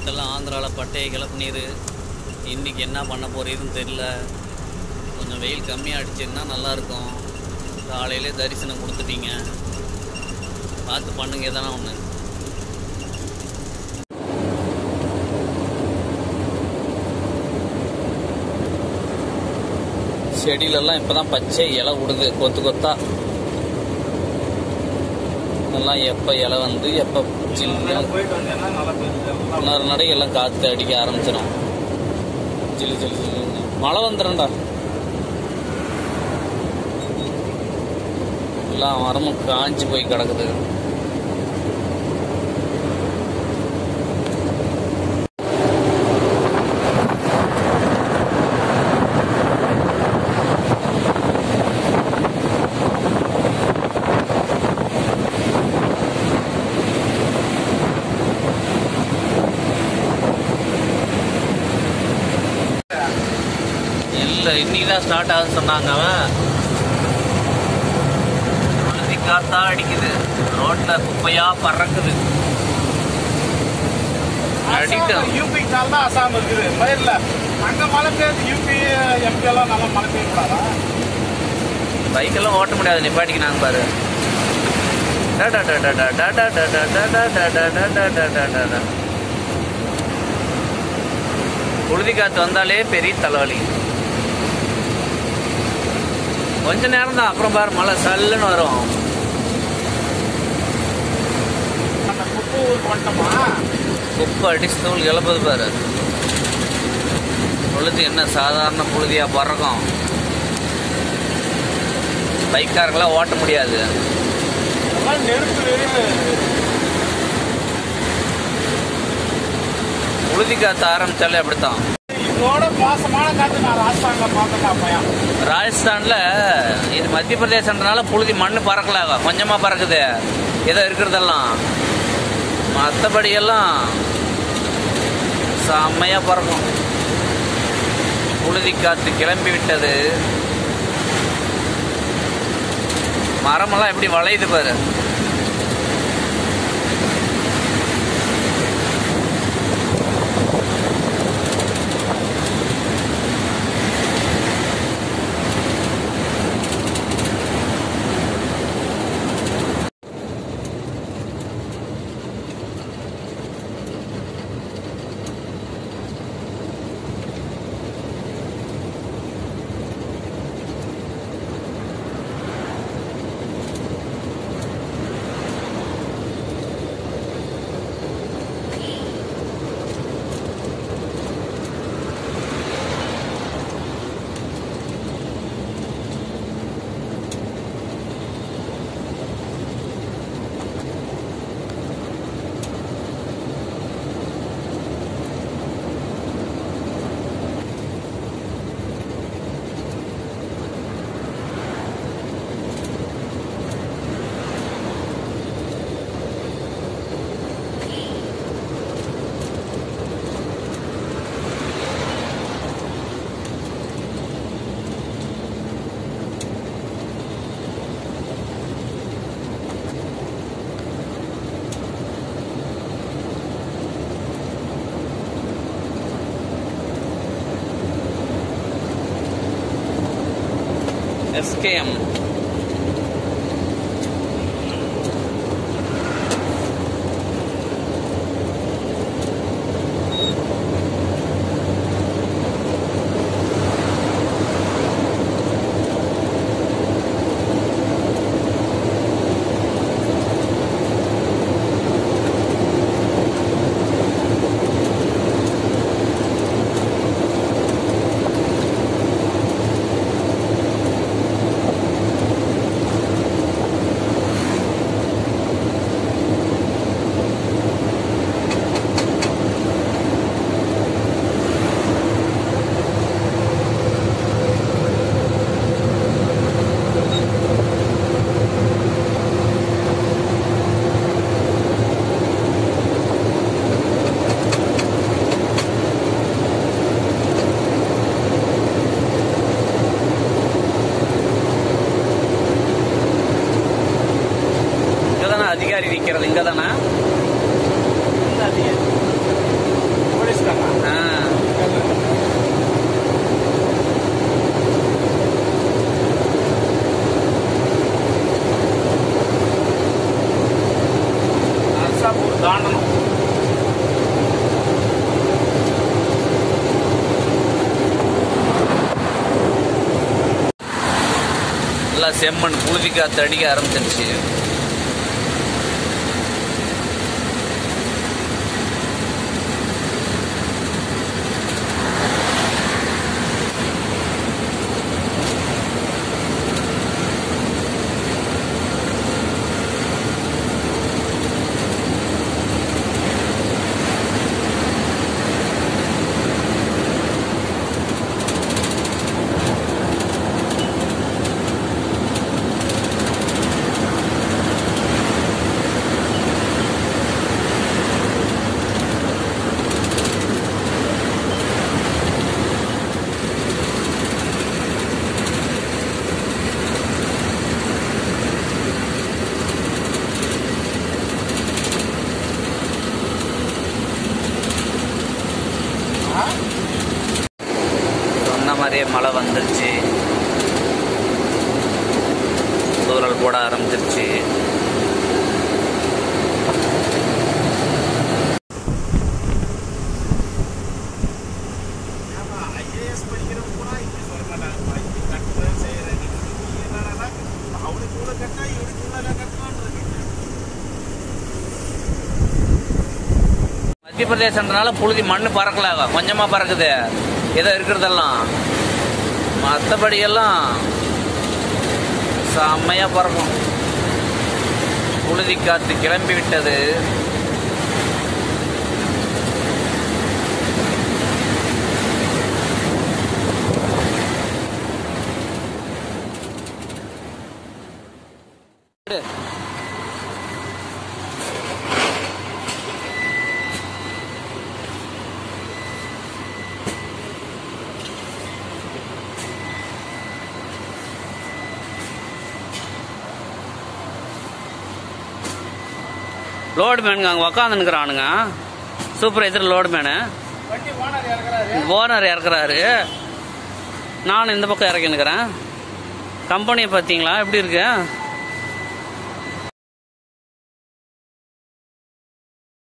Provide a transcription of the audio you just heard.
நேற்றெல்லாம் ஆந்திராவில் பட்டையை கிளப்புனீர் இன்றைக்கி என்ன பண்ண போறீருன்னு தெரில கொஞ்சம் வெயில் கம்மியாக அடிச்சிருந்தா நல்லாயிருக்கும் காலையிலே தரிசனம் கொடுத்துட்டீங்க பார்த்து பண்ணுங்க எதனா ஒன்று செடியிலெல்லாம் இப்போ தான் பச்சை இலை விடுது கொத்து கொத்தா எல்லாம் எப்போ இலை வந்து எப்போ சில்லு போயிட்டு வந்தேன்னா நல்லா பெருசு இன்னொரு நடை எல்லாம் காற்று அடிக்க ஆரம்பிச்சிடும் ஜிலு ஜிலு ஜிலுன்னு மழை வந்துடும்டா எல்லாம் மரமும் காஞ்சி போய் கிடக்குது இல்லை இன்னைக்கு தான் ஸ்டார்ட் ஆகுதுன்னு சொன்னாங்க அவன் உழுதி காத்தா அடிக்குது ரோட்ல குப்பையா பறக்குது அடிக்கும் யூபி தான் அசாம் இருக்குது பயிரில் அங்க மழை பெய்யுது யூபி எம்பி எல்லாம் நல்லா மழை பெய்யக்கூடாதா பைக்கெல்லாம் ஓட்ட முடியாது நிப்பாட்டிக்கினாங்க பாரு டா டா டா டா டா டா டா டா டா டா டா டா டா டா டா டா டா டா. புழுதி காத்து வந்தாலே பெரிய தலைவலி கொஞ்ச நேரம் தான் அப்புறம் பாரு மழை சல்லுன்னு வரும் அந்த குப்பு ஊருக்கு வந்துட்டோமா குப்பை அடிச்சு தூள் கிளப்புது பாரு புழுதி என்ன சாதாரண புழுதியா பறக்கும் பைக்காரெல்லாம் ஓட்ட முடியாது அதெல்லாம் நெருப்பு புழுதி காத்து ஆரம்பிச்சாலே அப்படித்தான் இதோட மோசமான காத்து நான் ராஜஸ்தான்ல பார்த்தேன் பையன் ராஜஸ்தான்ல இது மத்திய பிரதேசன்றனால புழுதி மண்ணு பறக்கல கொஞ்சமா பறக்குது ஏதோ இருக்கிறதெல்லாம் மற்றபடி எல்லாம் செம்மையா பறக்கும் புழுதி காத்து கிளம்பி விட்டது மரமெல்லாம் எப்படி வளையுது பாரு எஸ்கேஎம் நல்லா செம்மண் புழுதி காத்து அடிக்க ஆரம்பிச்சிருச்சு சொன்ன மாதிரியே மழை வந்துருச்சு தூரல் போட ஆரம்பிச்சிருச்சு ஆமா, IAS படிக்கிறவங்க கூட இப்படி சொல்ல மாட்டாங்கப்பா. இப்படி கட்டுறேன், செய்றேன். நீ என்னடான்னா, அவனுக்கு இவ்வளவு கட்டினா, இவனுக்கு இவ்வளவு கட்டலாம்னு இருக்கு. மத்திய பிரதேசன்றனால புழுதி மண்ணு பறக்கல கொஞ்சமா பறக்குது ஏதோ இருக்கிறதெல்லாம் மற்றபடி எல்லாம் செம்மையா பறக்கும் புழுதி காத்து கிளம்பி விட்டது லோடு மேனுங்க அங்கே உக்காந்துனுக்குறானுங்க சூப்பர்வைசர் லோடு மேனு வண்டி ஓனர் இறக்குறாரு. ஓனர் இறக்குறாரு நானும் இந்த பக்கம் இறக்கினுக்கிறேன் கம்பெனியை பார்த்தீங்களா எப்படி இருக்கு